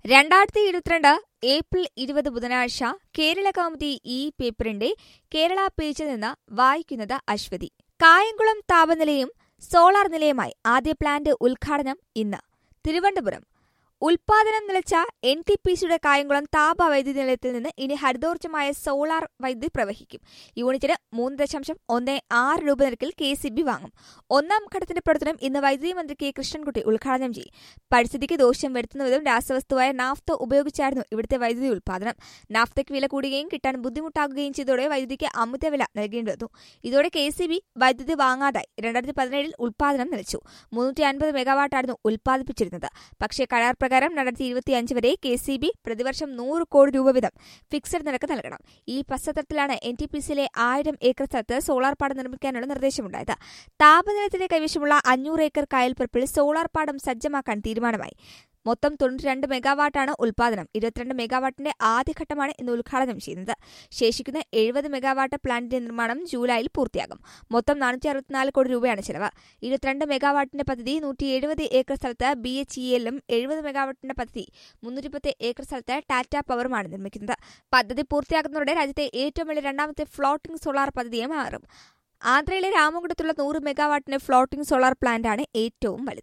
രണ്ടായിരത്തി ഇരുപത്തിരണ്ട് ഏപ്രിൽ ഇരുപത് ബുധനാഴ്ച കേരള കൗമുദി ഈ പേപ്പറിന്റെ കേരള പേജിൽ നിന്ന് വായിക്കുന്നത് അശ്വതി കായംകുളം താപനിലയും സോളാർ നിലയമായി ആദ്യ പ്ലാന്റ് ഉദ്ഘാടനം ഇന്ന് തിരുവനന്തപുരം ഉൽപാദനം നിലച്ച എൻ ടി പി സിയുടെ കായംകുളം താപ വൈദ്യുതി നിലയത്തിൽ നിന്ന് ഇനി ഹരിതോർജ്ജമായ സോളാർ വൈദ്യുതി പ്രവഹിക്കും യൂണിറ്റിന് മൂന്ന് ദശാംശം ഒന്ന് ആറ് രൂപ നിരക്കിൽ കെ സി ബി വാങ്ങും ഒന്നാം ഘട്ടത്തിന്റെ പ്രവർത്തനം ഇന്ന് വൈദ്യുതി മന്ത്രി കെ കൃഷ്ണൻകുട്ടി ഉദ്ഘാടനം ചെയ്യും പരിസ്ഥിതിക്ക് ദോഷം വരുത്തുന്ന വിധം രാസവസ്തുവായ നാഫ്ത ഉപയോഗിച്ചായിരുന്നു ഇവിടുത്തെ വൈദ്യുതി ഉൽപാദനം നാഫ്തയ്ക്ക് വില കൂടുകയും കിട്ടാൻ ബുദ്ധിമുട്ടാകുകയും ചെയ്തതോടെ വൈദ്യുതിക്ക് അമിത വില നൽകേണ്ടി വന്നു ഇതോടെ കെ സി ബി വൈദ്യുതി വാങ്ങാതായി രണ്ടായിരത്തി പതിനേഴിൽ ഉൽപാദനം നിലച്ചു മുന്നൂറ്റി അൻപത് മെഗാവാട്ടായിരുന്നു ഉൽപ്പാദിപ്പിച്ചിരുന്നത് പക്ഷേ കരാർ പ്രകാരം രണ്ടായിരത്തി ഇരുപത്തിയഞ്ച് വരെ കെ സി ബി പ്രതിവർഷം നൂറ് കോടി രൂപ വീതം ഫിക്സഡ് നിരക്ക് നൽകണം ഈ പശ്ചാത്തലത്തിലാണ് എൻ ടി പി സിയിലെ ആയിരം ഏക്കർ സ്ഥലത്ത് സോളാർ പാടം നിർമ്മിക്കാനുള്ള നിർദ്ദേശമുണ്ടായത് താപനിലത്തിന്റെ കൈവശമുള്ള അഞ്ഞൂറ് ഏക്കർ കായൽപ്പരപ്പിൽ സോളാർ പാടം സജ്ജമാക്കാൻ തീരുമാനമായി മൊത്തം തൊണ്ണൂറ്റിരണ്ട് മെഗാവാട്ടാണ് ഉൽപാദനം ഇരുപത്തിരണ്ട് മെഗാവാട്ടിന്റെ ആദ്യഘട്ടമാണ് ഇന്ന് ഉദ്ഘാടനം ചെയ്യുന്നത് ശേഷിക്കുന്ന എഴുപത് മെഗാവാട്ട് പ്ലാന്റിന്റെ നിർമ്മാണം ജൂലൈയിൽ പൂർത്തിയാകും മൊത്തം നാനൂറ്റി അറുപത്തിനാല് കോടി രൂപയാണ് ചെലവ് ഇരുപത്തിരണ്ട് മെഗാവാട്ടിന്റെ പദ്ധതി നൂറ്റി എഴുപത് ഏക്കർ സ്ഥലത്ത് ബി എച്ച് ഇ എല്ലും എഴുപത് മെഗാവാട്ടിന്റെ പദ്ധതി മുന്നൂറ്റിപ്പത്ത് ഏക്കർ സ്ഥലത്ത് ടാറ്റ പവറുമാണ് നിർമ്മിക്കുന്നത് പദ്ധതി പൂർത്തിയാക്കുന്നതോടെ രാജ്യത്തെ ഏറ്റവും വലിയ രണ്ടാമത്തെ ഫ്ലോട്ടിംഗ് സോളാർ പദ്ധതിയെ മാറും ആന്ധ്രയിലെ രാമകുടത്തുള്ള നൂറ് മെഗാവാട്ടിന്റെ ഫ്ലോട്ടിംഗ് സോളാർ പ്ലാന്റാണ് ഏറ്റവും വലുത്